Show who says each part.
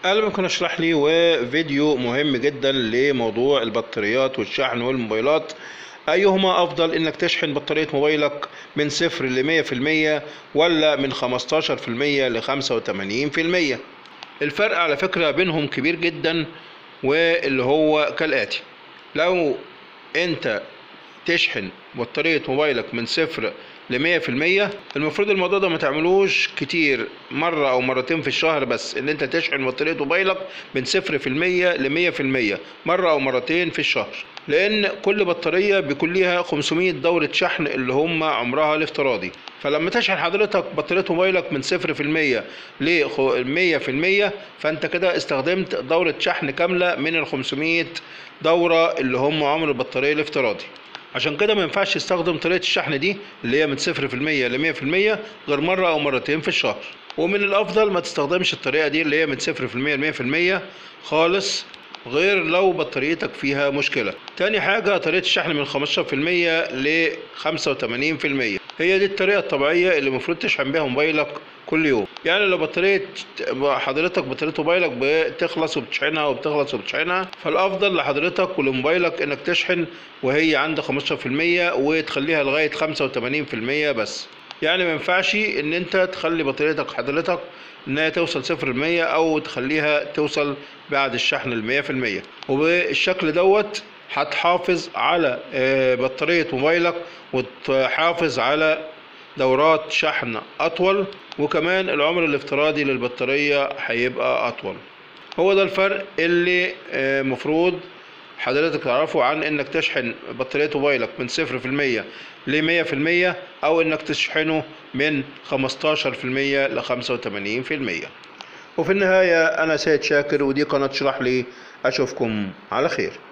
Speaker 1: اهلا بكم اشرح لي وفيديو مهم جدا لموضوع البطاريات والشحن والموبايلات ايهما افضل انك تشحن بطارية موبايلك من صفر لمية في المية ولا من خمستاشر في المية لخمسة وتمانين في المية الفرق على فكرة بينهم كبير جدا واللي هو كالاتي لو انت تشحن بطارية موبايلك من صفر لمية في المية المفروض الموضوع ده ما تعملوش كتير مرة أو مرتين في الشهر بس إن أنت تشحن بطارية موبايلك من صفر في المية لمية في المية مرة أو مرتين في الشهر لأن كل بطارية بيكون ليها 500 دورة شحن اللي هم عمرها الافتراضي فلما تشحن حضرتك بطارية موبايلك من صفر في المية لمية في المية فأنت كده استخدمت دورة شحن كاملة من ال 500 دورة اللي هم عمر البطارية الافتراضي عشان كده ما ينفعش تستخدم طريقة الشحن دي اللي هي من صفر في المية لمية في المية غير مرة أو مرتين في الشهر ومن الأفضل ما تستخدمش الطريقة دي اللي هي من صفر في المية لمية في المية خالص غير لو بطاريتك فيها مشكلة تاني حاجة طريقة الشحن من 15% ل 85% هي دي الطريقة الطبيعية اللي المفروض تشحن بيها موبايلك كل يوم يعني لو بطارية حضرتك بطارية موبايلك بتخلص وبتشحنها وبتخلص وبتشحنها فالأفضل لحضرتك ولموبايلك إنك تشحن وهي عند 15% وتخليها لغاية 85% بس يعني ما ينفعش ان انت تخلي بطاريتك حضرتك انها توصل صفر المية او تخليها توصل بعد الشحن المية في المية وبالشكل دوت هتحافظ على بطارية موبايلك وتحافظ على دورات شحن اطول وكمان العمر الافتراضي للبطارية هيبقى اطول هو ده الفرق اللي مفروض حضرتك تعرفه عن انك تشحن بطارية موبايلك من صفر في المية لمية في المية او انك تشحنه من خمستاشر في المية لخمسة وتمانين في المية وفي النهاية انا سيد شاكر ودي قناة اشرح لي اشوفكم على خير